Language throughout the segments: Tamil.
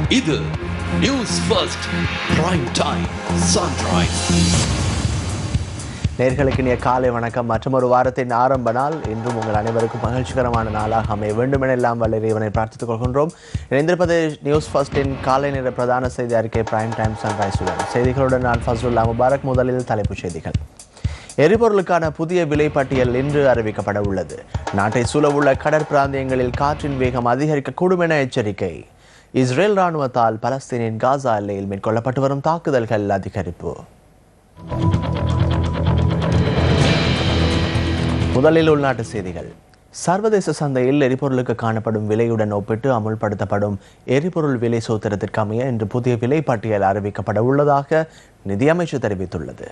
இது news first prime time sunrise நேர்களுக்கு இனிய காலை வணக்கம் மற்றும் ஒரு வாரத்தின் ஆரம்ப நாள் இன்றும் உங்கள் அனைவருக்கும் மகிழ்ச்சிகரமான நாளாக அமைய வேண்டும் என எல்லாம் வல்ல இறைவனை பிரார்த்தித்துக் கொள்கின்றோம் இணைந்திருப்பது நியூஸ் ஃபர்ஸ்டின் காலை நேர பிரதான செய்தி அறிக்கை பிரைம் டைம் சன்ரைஸுடன் செய்திகளுடன் நான் ஃபஸ்ருல்லா முபாரக் முதலில் தலைப்புச் செய்திகள் எரிபொருளுக்கான புதிய விலை பட்டியல் இன்று அறிவிக்கப்பட உள்ளது நாட்டை சூழவுள்ள கடற்பிராந்தியங்களில் காற்றின் வேகம் அதிகரிக்கக்கூடும் என எச்சரிக்கை இஸ்ரேல் ராணுவத்தால் பலஸ்தீனின் காசா எல்லையில் மேற்கொள்ளப்பட்டு வரும் தாக்குதல்கள் அதிகரிப்பு முதலில் உள்நாட்டு செய்திகள் சர்வதேச சந்தையில் எரிபொருளுக்கு காணப்படும் விலையுடன் ஒப்பிட்டு அமுல்படுத்தப்படும் எரிபொருள் விலை சூத்திரத்திற்கு அமைய இன்று புதிய விலை பட்டியல் அறிவிக்கப்பட உள்ளதாக நிதியமைச்சு தெரிவித்துள்ளது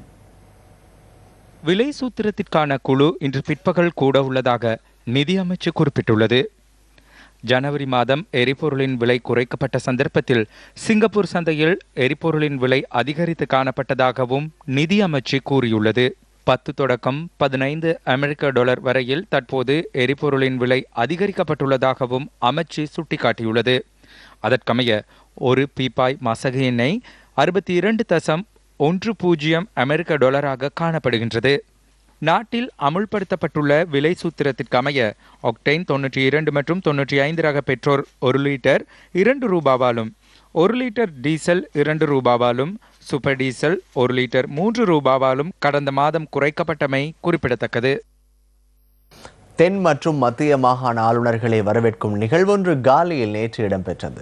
விலை சூத்திரத்திற்கான குழு இன்று பிற்பகல் கூட உள்ளதாக நிதியமைச்சு குறிப்பிட்டுள்ளது ஜனவரி மாதம் எரிபொருளின் விலை குறைக்கப்பட்ட சந்தர்ப்பத்தில் சிங்கப்பூர் சந்தையில் எரிபொருளின் விலை அதிகரித்து காணப்பட்டதாகவும் நிதியமைச்சு கூறியுள்ளது பத்து தொடக்கம் பதினைந்து அமெரிக்க டாலர் வரையில் தற்போது எரிபொருளின் விலை அதிகரிக்கப்பட்டுள்ளதாகவும் அமைச்சு சுட்டிக்காட்டியுள்ளது அதற்கமைய ஒரு பீப்பாய் மசகு எண்ணெய் அறுபத்தி இரண்டு தசம் ஒன்று பூஜ்ஜியம் அமெரிக்க டாலராக காணப்படுகின்றது நாட்டில் அமுல்படுத்தப்பட்டுள்ள விலை சூத்திரத்திற்கமைய ஒக்டைன் தொன்னூற்றி இரண்டு மற்றும் தொன்னூற்றி ஐந்து ரக பெட்ரோல் ஒரு லிட்டர் இரண்டு ரூபாவாலும் ஒரு லிட்டர் டீசல் இரண்டு ரூபாவாலும் சூப்பர் டீசல் ஒரு லிட்டர் மூன்று ரூபாவாலும் கடந்த மாதம் குறைக்கப்பட்டமை குறிப்பிடத்தக்கது தென் மற்றும் மத்திய மாகாண ஆளுநர்களை வரவேற்கும் நிகழ்வொன்று காலியில் நேற்று இடம்பெற்றது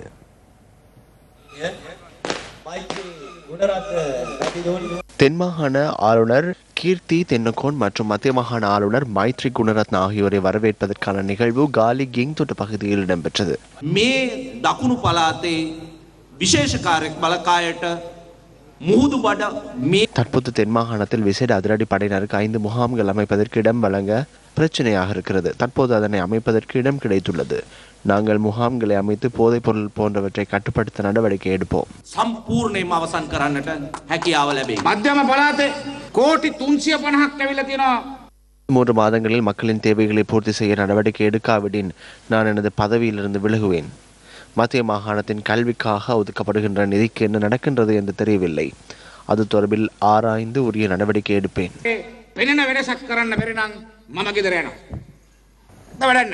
தென்மாகாண ஆளுநர் கீர்த்தி தென்னகோன் மற்றும் மத்திய மாகாண ஆளுநர் மைத்ரி குணரத்ன ஆகியோரை வரவேற்பதற்கான நிகழ்வு காலி கிங்தொட்டு பகுதியில் இடம்பெற்றது මේ දකුණු පලාතේ විශේෂකාරෙක් බලකායට මුහුදු බඩ මේ தற்போது தென்மாகாணத்தில் விசேட அதிரடி படையினருக்கு ஐந்து முகாம்கள் அமைப்பதற்கு இடம் வழங்க பிரச்சனையாக இருக்கிறது தற்போது அதனை அமைப்பதற்கு இடம் கிடைத்துள்ளது நாங்கள் முகாம்களை அமைத்து போதைப் பொருள் போன்றவற்றை கட்டுப்படுத்த நடவடிக்கை எடுப்போம் සම්පූර්ණයම අවසන් කරන්නට හැකියාව ලැබේ. මධ්‍යම පලාතේ කෝටි තුන්සිය පණහක් ඇවිල තියෙනවා மூன்று மாதங்களில் மக்களின் தேவைகளை பூர்த்தி செய்ய நடவடிக்கை எடுக்காவிடின் நான் எனது பதவியிலிருந்து விலகுவேன் மத்திய மாகாணத்தின் கல்விக்காக ஒதுக்கப்படுகின்ற நிதிக்கு என்ன நடக்கின்றது என்று தெரியவில்லை அது தொடர்பில் ஆராய்ந்து உரிய நடவடிக்கை எடுப்பேன் පෙනෙන වෙනසක් කරන්න බැරිනං මම ගෙදරයනවා. ද වැඩන්න.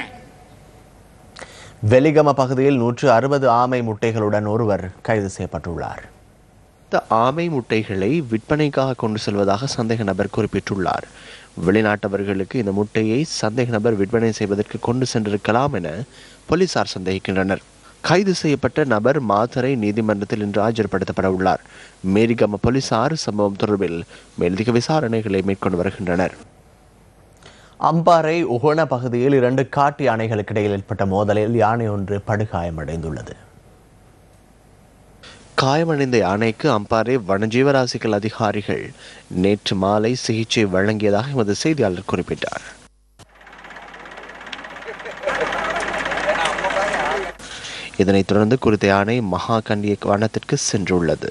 வெலிகம பகுதியில் நூற்று அறுபது ஆமை முட்டைகளுடன் ஒருவர் கைது செய்யப்பட்டுள்ளார் இந்த ஆமை முட்டைகளை விற்பனைக்காக கொண்டு செல்வதாக சந்தேக நபர் குறிப்பிட்டுள்ளார் வெளிநாட்டவர்களுக்கு இந்த முட்டையை சந்தேக நபர் விற்பனை செய்வதற்கு கொண்டு சென்றிருக்கலாம் என போலீசார் சந்தேகிக்கின்றனர் கைது செய்யப்பட்ட நபர் மாத்தரை நீதிமன்றத்தில் இன்று ஆஜர்படுத்தப்பட உள்ளார் மேரிகம போலீசார் சம்பவம் தொடர்பில் மேலதிக விசாரணைகளை மேற்கொண்டு வருகின்றனர் அம்பாறை உகன பகுதியில் இரண்டு காட்டு யானைகளுக்கு இடையில் ஏற்பட்ட மோதலில் யானை ஒன்று படுகாயமடைந்துள்ளது காயமடைந்த யானைக்கு அம்பாறை வனஜீவராசிகள் அதிகாரிகள் நேற்று மாலை சிகிச்சை வழங்கியதாக எமது செய்தியாளர் குறிப்பிட்டார் இதனைத் தொடர்ந்து குறித்த யானை மகாகண்டிய வனத்திற்கு சென்றுள்ளது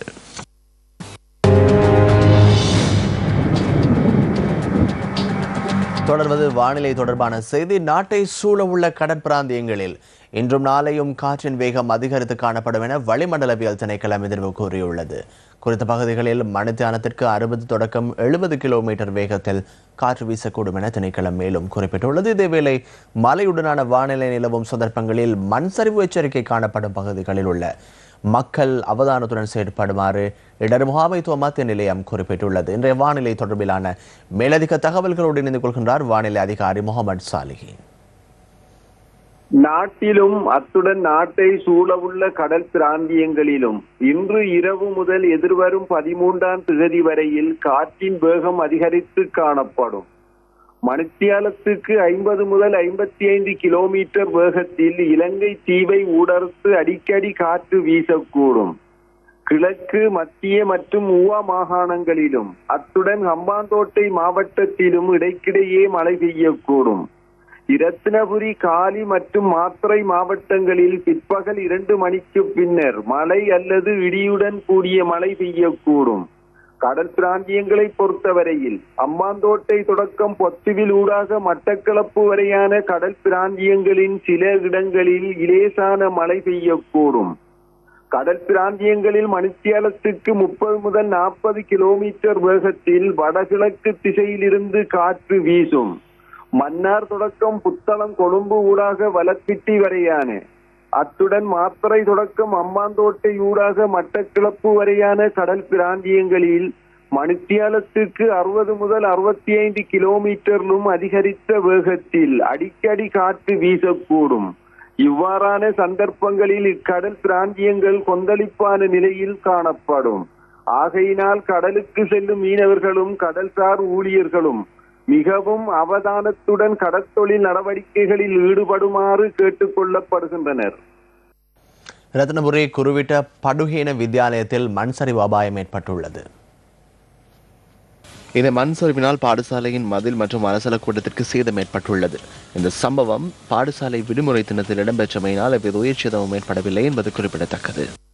தொடர்வது வானிலை தொடர்பான செய்தி நாட்டை சூழவுள்ள கடற்பிராந்தியங்களில் இன்றும் நாளையும் காற்றின் வேகம் அதிகரித்து காணப்படும் என வளிமண்டலவியல் திணைக்களம் எதிர்வு கூறியுள்ளது குறித்த பகுதிகளில் மணித்தியானத்திற்கு அறுபது தொடக்கம் எழுபது கிலோமீட்டர் வேகத்தில் காற்று வீசக்கூடும் என திணைக்களம் மேலும் குறிப்பிட்டுள்ளது இதேவேளை மழையுடனான வானிலை நிலவும் சந்தர்ப்பங்களில் மண் சரிவு எச்சரிக்கை காணப்படும் பகுதிகளில் உள்ள மக்கள் அவதானத்துடன் செயற்படுமாறு இடர் முகாமைத்துவ மத்திய நிலையம் குறிப்பிட்டுள்ளது இன்றைய வானிலை தொடர்பிலான மேலதிக தகவல்களோடு இணைந்து கொள்கின்றார் வானிலை அதிகாரி முகமது சாலிஹி நாட்டிலும் அத்துடன் நாட்டை சூழவுள்ள கடல் பிராந்தியங்களிலும் இன்று இரவு முதல் எதிர்வரும் பதிமூன்றாம் திகதி வரையில் காற்றின் வேகம் அதிகரித்து காணப்படும் மணித்தியாலத்துக்கு ஐம்பது முதல் ஐம்பத்தி ஐந்து கிலோமீட்டர் வேகத்தில் இலங்கை தீவை ஊடறுத்து அடிக்கடி காற்று வீசக்கூடும் கிழக்கு மத்திய மற்றும் ஊவா மாகாணங்களிலும் அத்துடன் ஹம்பாந்தோட்டை மாவட்டத்திலும் இடைக்கிடையே மழை பெய்யக்கூடும் இரத்தினபுரி காலி மற்றும் மாத்திரை மாவட்டங்களில் பிற்பகல் இரண்டு மணிக்கு பின்னர் மழை அல்லது இடியுடன் கூடிய மழை பெய்யக்கூடும் கடல் பிராந்தியங்களை பொறுத்தவரையில் அம்மாந்தோட்டை தொடக்கம் பொத்துவில் ஊடாக மட்டக்களப்பு வரையான கடல் பிராந்தியங்களின் சில இடங்களில் இலேசான மழை பெய்யக்கூடும் கடல் பிராந்தியங்களில் மணித்தியாலத்துக்கு முப்பது முதல் நாற்பது கிலோமீட்டர் வேகத்தில் வடகிழக்கு திசையிலிருந்து காற்று வீசும் மன்னார் தொடக்கம் புத்தளம் கொழும்பு ஊடாக வலப்பிட்டி வரையான அத்துடன் மாத்தறை தொடக்கம் அம்மாந்தோட்டை ஊடாக மட்டக்கிளப்பு வரையான கடல் பிராந்தியங்களில் மணித்தியாலத்துக்கு அறுபது முதல் அறுபத்தி ஐந்து கிலோமீட்டரிலும் அதிகரித்த வேகத்தில் அடிக்கடி காற்று வீசக்கூடும் இவ்வாறான சந்தர்ப்பங்களில் இக்கடல் பிராந்தியங்கள் கொந்தளிப்பான நிலையில் காணப்படும் ஆகையினால் கடலுக்கு செல்லும் மீனவர்களும் கடல்சார் ஊழியர்களும் மிகவும் அவதானத்துடன் கடற்தொழில் நடவடிக்கைகளில் ஈடுபடுமாறு கேட்டுக் கொள்ளப்படுகின்றனர் ரத்னபுரி குருவிட்ட படுகீன வித்தியாலயத்தில் மண் சரிவு அபாயம் ஏற்பட்டுள்ளது இந்த மண் சரிவினால் பாடசாலையின் மதில் மற்றும் அரசல கூட்டத்திற்கு சேதம் ஏற்பட்டுள்ளது இந்த சம்பவம் பாடசாலை விடுமுறை தினத்தில் இடம்பெற்றமையினால் எவ்வித உயிர் சேதமும் ஏற்படவில்லை என்பது குறிப்பிடத்தக்கது